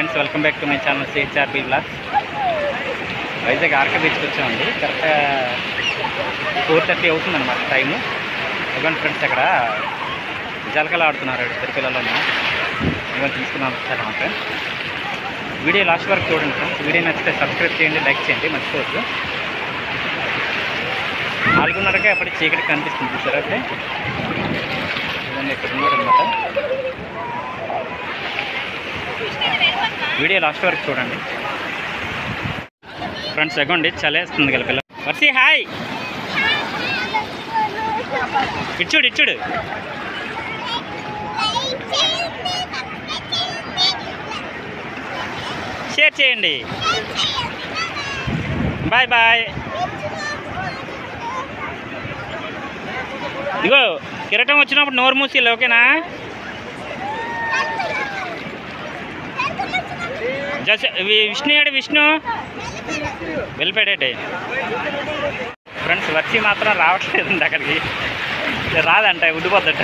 friends welcome back to my channel CHRB blogs Vizag RK బీచ్కి వచ్చామండి కరెక్ట్గా ఫోర్ థర్టీ అవుతుంది అనమాట టైము ఇవ్వండి ఫ్రెండ్స్ అక్కడ జలకలు ఆడుతున్నారు ఇద్దరు పిల్లలు ఇవన్నీ తీసుకున్నాం సార్ అనమాట వీడియో లాస్ట్ వరకు చూడండి ఫ్రెండ్స్ వీడియో నచ్చితే సబ్స్క్రైబ్ చేయండి లైక్ చేయండి మర్చిపోవద్దు నాలుగున్నరకే అప్పటికి చీకటి కనిపిస్తుంది చూసారా అయితే ఇవన్నీ ఇక్కడ ఉన్నారు అనమాట వీడియో లాస్ట్ వరకు చూడండి ఫ్రెండ్స్ ఎగోండి చలేస్తుంది కదా పిల్ల వర్షి హాయ్ ఇచ్చుడు ఇచ్చుడు షేర్ చేయండి బాయ్ బాయ్ ఇగో కిరటం వచ్చినప్పుడు నోరు మూసి ఓకేనా జస్ వి- విష్ణు ఏడు విష్ణు వెళ్ళిపోయాడే ఫ్రెండ్స్ వచ్చి మాత్రం రావట్లేదండి అక్కడికి రాదంట ఉండిపోద్దట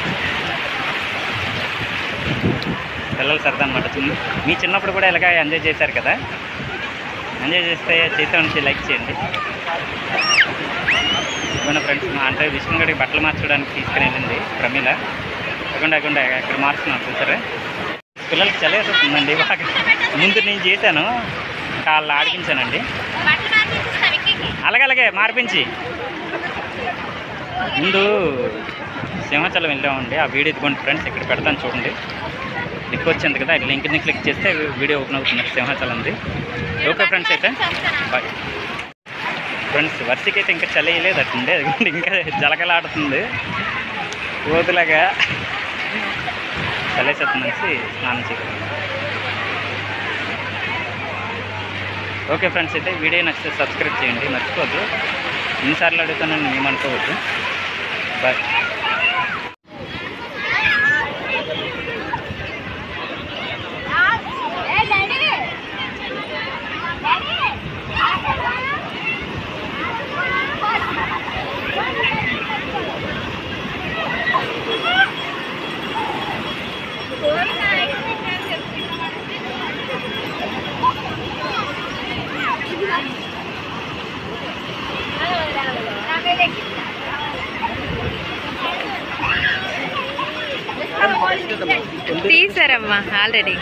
పిల్లలు సరదా అనమాట చిన్న- మీ చిన్నప్పుడు కూడా ఇలాగ ఎంజాయ్ చేశారు కదా ఎంజాయ్ చేస్తే చేసే నుంచి లైక్ చేయండి ఇవ్వండి ఫ్రెండ్స్ మా అంటే విష్ణు గడికి బట్టలు మార్చడానికి తీసుకుని వెళ్ళింది ప్రమీల అకుండా అకుండా ఇక్కడ మార్చుకున్నాను చూసారా పిల్లలకి చలేస్తుందండి బాగా ముందు నేను చేశాను కాళ్ళు ఆడిపించానండి అలాగే అలాగే మార్పించి ముందు సింహాచలం వెళ్ళామండి ఆ వీడియో ఇదిగోండి ఫ్రెండ్స్ ఇక్కడ పెడతాను చూడండి లింక్ వచ్చింది కదా లింక్ని క్లిక్ చేస్తే వీడియో ఓపెన్ అవుతుంది సింహాచలంది ఓకే ఫ్రెండ్స్ అయితే బాయ్ ఫ్రెండ్స్ వర్షకి అయితే ఇంకా చలి లేదట్టుండే అదిగోండి ఇంకా జలకలాడుతుంది రోజులాగా చలేసేస్తుందనేసి స్నానం చేయాలి ఓకే ఫ్రెండ్స్ అయితే వీడియో నచ్చితే సబ్స్క్రైబ్ చేయండి మర్చిపోవద్దు ఎన్నిసార్లు అడుగుతానని మేము అనుకోవద్దు బాయ్ తీసారమ్మా ఆల్రెడీ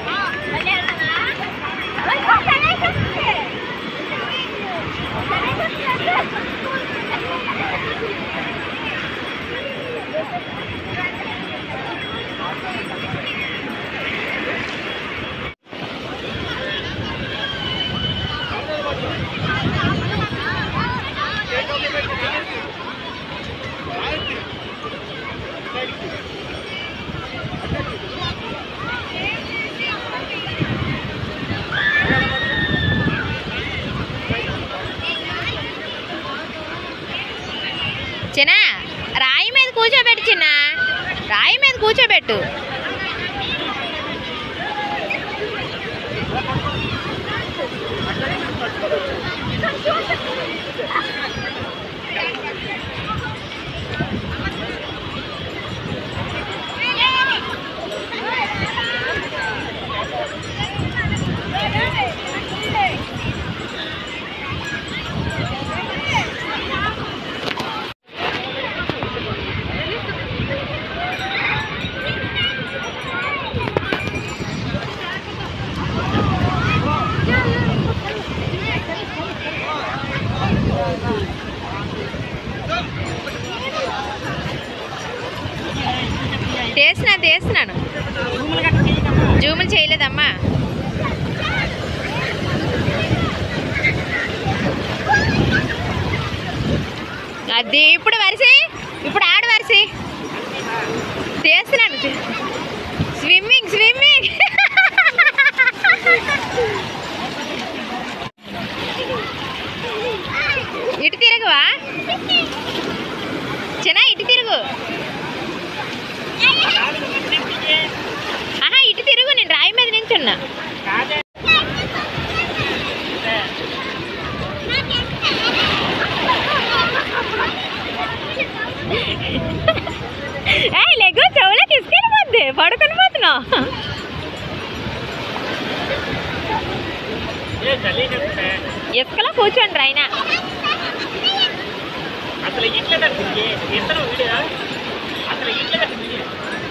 చిన్న రాయి మీద కూర్చోబెట్టు చిన్న రాయి మీద కూర్చోబెట్టు చేసినా చేస్తున్నాను జూములు చేయలేదమ్మా అది ఇప్పుడు వరిసి ఇప్పుడు ఆడు వరిసి చేస్తున్నాను స్విమ్మింగ్ స్విమ్మింగ్ ఇటు తిరగవా చిన్న ఇటు తిరుగు ఆహా ఇటు తిరుగు నేను రాయి మీద నించున్నా ఏయ్, లెగ్గు చెవులోకి ఇసుకెళ్ళిపోద్ది ఇసుకలో కూర్చోండి రైనా అసలు ఇట్లేదండి ఇతను వీడియో అసలు ఇట్లేదండి వీడియో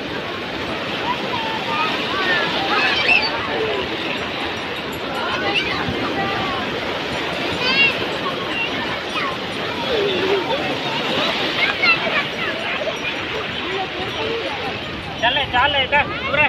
చాలే చాలే ఇక ఊరే